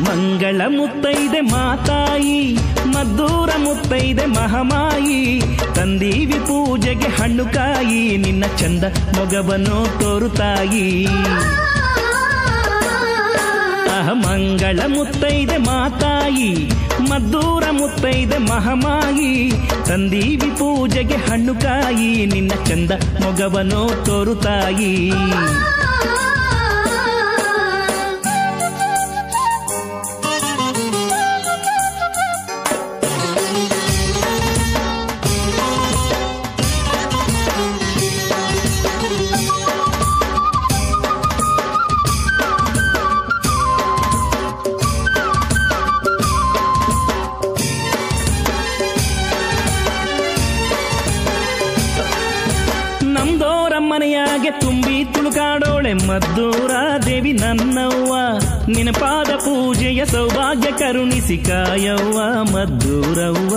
ಮಂಗಳ ಮುತ್ತೈದೆ ಮಾತಾಯಿ ಮದ್ದೂರ ಮುತ್ತೈದೆ ಮಹಮಾಯಿ ತಂದೀವಿ ಪೂಜೆಗೆ ಹಣ್ಣು ಕಾಯಿ ನಿನ್ನ ಚಂದ ಮೊಗವನ್ನು ತೋರುತ್ತಾಯಿ ಆಹ ಮಂಗಳ ಮುತ್ತೈದೆ ಮಾತಾಯಿ ಮದ್ದೂರ ಮುತ್ತೈದೆ ಮಹಮಾಯಿ ತಂದೀವಿ ಪೂಜೆಗೆ ಹಣ್ಣು ಕಾಯಿ ನಿನ್ನ ಚಂದ ಮೊಗವನ್ನು ತೋರುತ್ತಾಯಿ ನಮ್ದೋರ ಮನೆಯಾಗೆ ತುಂಬಿ ತುಳುಕಾಡೋಳೆ ಮದ್ದೂರ ದೇವಿ ನನ್ನವ್ವ ನಿನ ಪಾದ ಪೂಜೆಯ ಸೌಭಾಗ್ಯ ಕರುಣಿಸಿ ಕಾಯವ್ವ ಮದ್ದೂರವ್ವ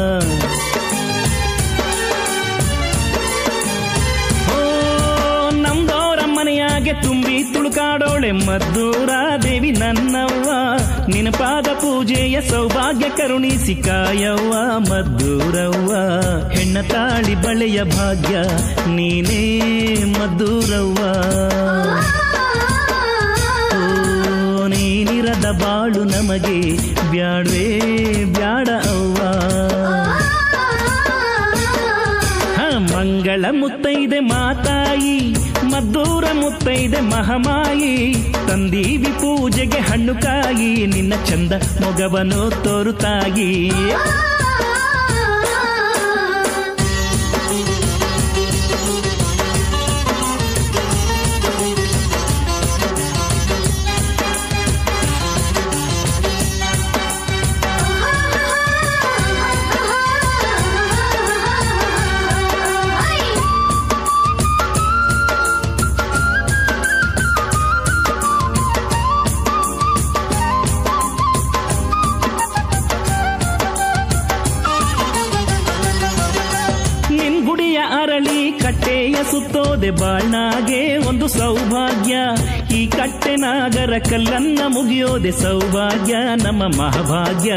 ಓ, ನಮ್ದೋರ ಮನೆಯಾಗೆ ತುಂಬಿ ತುಳುಕಾಡೋಳೆ ಮದ್ದೂರ ದೇವಿ ನನ್ನವ್ವ ನಿನ ಪಾದ ಪೂಜೆಯ ಸೌಭಾಗ್ಯ ಕರುಣಿಸಿ ಕಾಯವ್ವ ಮದ್ದೂರವ್ವ ಹೆಣ್ಣ ತಾಳಿ ಬಳೆಯ ಭಾಗ್ಯ ನೀನೇ ಮದ್ದೂರವ್ವ ಓ, ನೀನಿರದ ಬಾಳು ನಮಗೆ ಬ್ಯಾಡ್ವೇ ಬ್ಯಾಡ ಅವ್ವ ಹ, ಮಂಗಳ ಮುತ್ತೈದೆ ಮಾತಾಯಿ ಮದ್ದೂರ ಮುತ್ತೈದೆ ಮಹಮಾಯಿ ತಂದೀವಿ ಪೂಜೆಗೆ ಹಣ್ಣು ಕಾಯಿ ನಿನ್ನ ಚಂದ ಮೊಗವನ್ನು ತೋರುತ್ತಾಯಿ ನಿನ್ ಗುಡಿಯ ಅರಳಿ ಕಟ್ಟೆಯ ಸುತ್ತೋದೆ ಬಾಳ್ನಾಗೆ ಒಂದು ಸೌಭಾಗ್ಯ ಈ ಕಟ್ಟೆ ನಾಗರ ಕಲ್ಲನ್ನ ಮುಗಿಯೋದೆ ಸೌಭಾಗ್ಯ ನಮ್ಮ ಮಹಾಭಾಗ್ಯ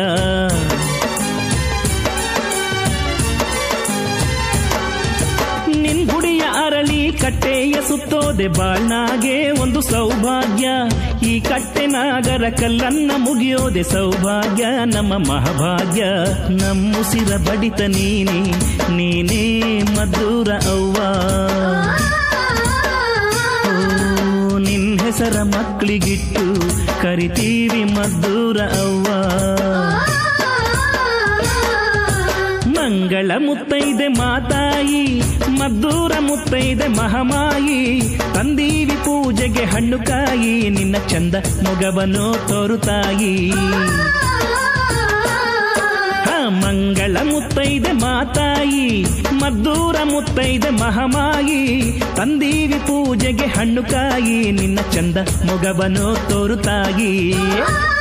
ನಿನ್ ಗುಡಿಯ ಅರಳಿ ಕಟ್ಟೆಯ ಸುತ್ತೋದೆ ಬಾಳ್ನಾಗೆ ಒಂದು ಸೌಭಾಗ್ಯ ಈ ಕಟ್ಟೆ ನಾಗರ ಕಲ್ಲನ್ನ ಮುಗಿಯೋದೆ ಸೌಭಾಗ್ಯ ನಮ್ಮ ಮಹಾಭಾಗ್ಯ ನಮ್ಮುಸಿರ ಬಡಿತ ನೀನೆ ನೀನೇ ಮಧುರ ಅವ್ವ ಓ, ನಿನ್ ಹೆಸರ ಮಕ್ಕಳಿಗಿಟ್ಟು ಕರಿತೀವಿ ಮದ್ದೂರ ಅವ್ವ ಮಂಗಳ ಮುತ್ತೈದೆ ಮಾತಾಯಿ ಮದ್ದೂರ ಮುತ್ತೈದೆ ಮಹಮಾಯಿ ತಂದೀವಿ ಪೂಜೆಗೆ ಹಣ್ಣು ಕಾಯಿ ನಿನ್ನ ಚಂದ ಮೊಗವನ್ನು ತೋರುತ್ತಾಯಿ ಹ, ಮಂಗಳ ಮುತ್ತೈದೆ ಮಾತಾಯಿ ಮದ್ದೂರ ಮುತ್ತೈದೆ ಮಹಮಾಯಿ ತಂದೀವಿ ಪೂಜೆಗೆ ಹಣ್ಣು ಕಾಯಿ ನಿನ್ನ ಚಂದ ಮೊಗವನ್ನು ತೋರುತ್ತಾಯಿ